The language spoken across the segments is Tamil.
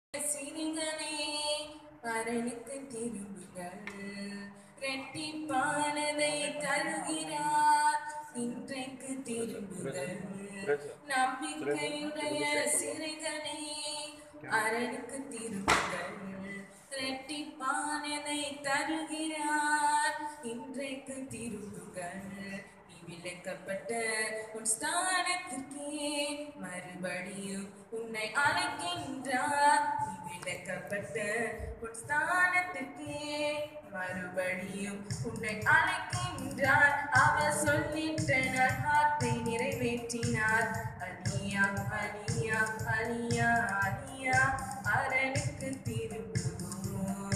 சிறுகனே பரனுக்கு திரும்புகள் ரெட்டிப்பானதை தருகிறார் இன்றைக்கு திரும்புகள் நம்பிக்கையுடைய சிறுகனே அரணுக்கு திரும்புகள் ரெட்டிப்பானதை தருகிறார் இன்றைக்கு திரும்புகள் நீ விலக்கப்பட்ட உன் ஸ்தானத்துக்கே மறுபடியும் உன்னை அழைக்கின்றார் நீ விலக்கப்பட்ட உன் ஸ்தானத்துக்கே மறுபடியும் உன்னை அழைக்கின்றார் அவர் சொல்லிட்ட நல்வார்த்தை நிறைவேற்றினார் அலியா அலியா அலியா அலியா அரணுக்கு திரும்புவோம்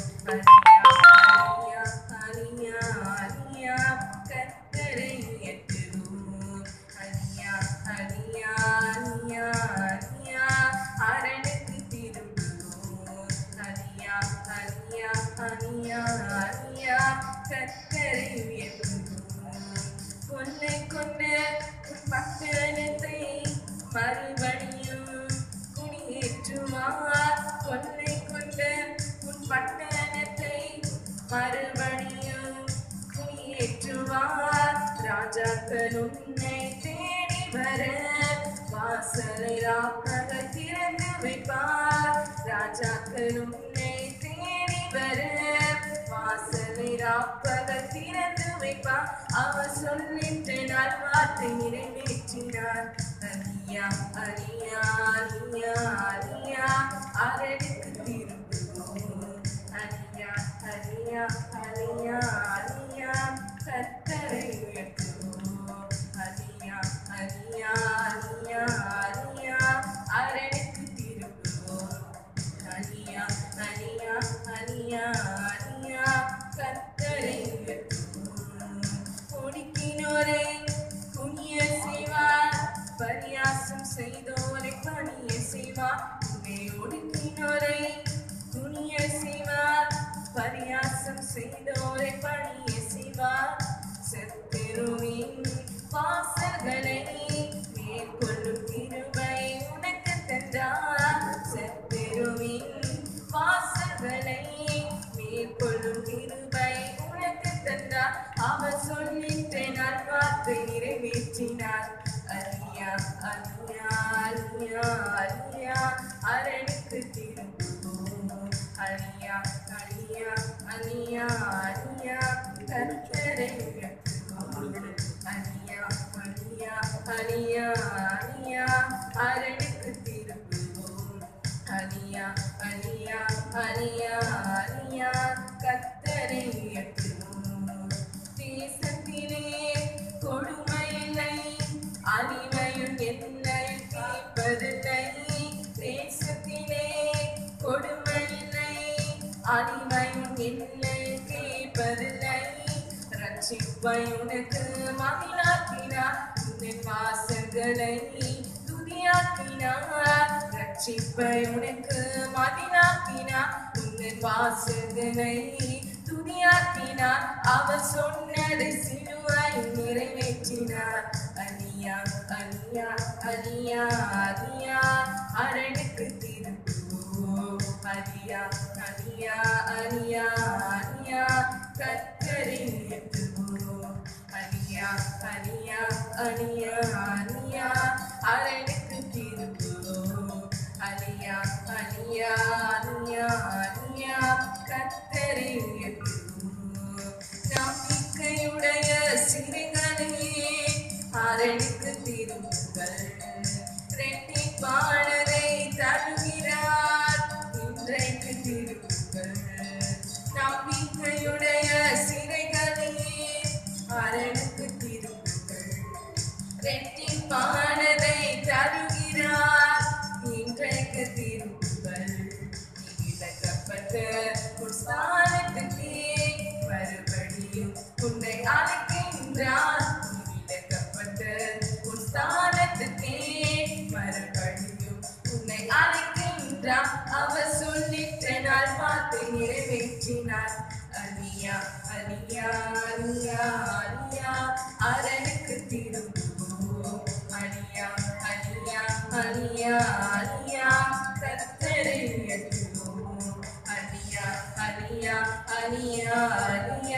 அலியா அலியா அலியா கத்தரை உயர்த்துவோம் அலியா அலியா அலியா அலியா அரணுக்கு திரும்புவோம் அலியா அலியா அலியா அலியா கத்தரை உயர்த்துவோம் கொன்னை கொண்ட உன் பட்டணத்தை மறுபடியும் குடியேற்றுவார் கொன்னை கொண்ட உன் பட்டணத்தை மறுபடியும் குடியேற்றுவார் ராஜாக்கள் உன்னை தேடி வர வாசலை ராப்பகல் திறந்து வைப்பார் ராஜாக்கள் உன்னை தேடி வர வாசலை ராப்பகல் திறந்து வைப்பார் அவர் சொல்லிட்டு நாள் வார்த்தை நிறைவேற்றினார் அலியா அலியா அலியா அலியா அரணுக்கு திரும்புவோம் அலியா அலியா அலியா அலியா கத்தரை உயர்த்துவோம் அலியா அலியா அலியா அலியா அரணுக்கு திரும்புவோம் அலியா அலியா அலியா அலியா கத்தரை உயர்த்துவோம் ஒடுக்கினோரை குனிய செய்வார் பரியாசம் செய்தோரை பணிய செய்வார் உன்னை ஒடுக்கினோரை குனிய செய்வார் பரியாசம் செய்தோரை பணிய செய்வார் செத்திருவின் வாசல்களை மேற்கொள்ளும் திருவை உனக்கு தந்தார் செத்திருவின் வாசல்களை மேற்கொள்ளும் திருவை உனக்கு தந்தார் அவர் சொல்லிட்டு நான் வார்த்தை நிறைவேற்றினார் அலியா அலியா அலியா அலியா அரணுக்கு திரும்புவோம் அலியா அலியா அலியா அலியா கத்தரை உயர்த்துவோம் அலியா அலியா அலியா அலியா அரணுக்கு திரும்புவோம் அலியா அலியா அலியா அலியா கத்தரை உயர்த்துவோம் தேசத்திலே கொடுமையில்லை அடிமையும் என்னை கேட்பதில்லை தேசத்திலே கொடுமையில்லை அடிமையும் என்னை கேட்பதில்லை ரட்சிப்பை உனக்கு மகிழாக்கினார் உன் வாசல்களை துதியாக்கினார் ரட்சிப்பை உனக்கு மதினாக்கினார் உன் வாசல்களை துதியாக்கினார் அவர் சொன்னதை சிலுவாய் நிறைவேற்றினார் அலியா அலியா அலியா அலியா அரணுக்கு திரும்புவோம் அலியா அலியா அலியா அலியா கத்தரை உயர்த்துவோம் அலியா அலியா அலியா அலியா அரணுக்கு திரும்புவோம் அலியா அலியா அலியா அலியா கத்தரை உயர்த்துவோம் நம்பிக்கையுடைய சிறுகளையே அரணுக்கு திரும்புங்கள் ரெட்டிப்பாளரை தருகிறார் இன்றைக்கு திரும்புங்கள் நம்பிக்கையுடைய சிறைகளையே அரணுக்கு திரும்புங்கள் ரெட்டிப்பானதை தருகிறார் இன்றைக்கு திரும்புங்கள் நீ விலக்கப்பட்ட உன் ஸ்தானத்துக்கே மறுபடியும் உன்னை அழைக்கின்றார் நீ விலக்கப்பட்ட உன் ஸ்தானத்துக்கே மறுபடியும் உன்னை அழைக்கின்றார் அவர் சொல்லிட்ட நாள் பார்த்து நிறைவேற்றினார் அலியா அலியா அலியா அலியா அரணுக்கு திரும்புவோம் அலியா அலியா அலியா அலியா கத்தரை உயர்த்துவோம் அணியாதே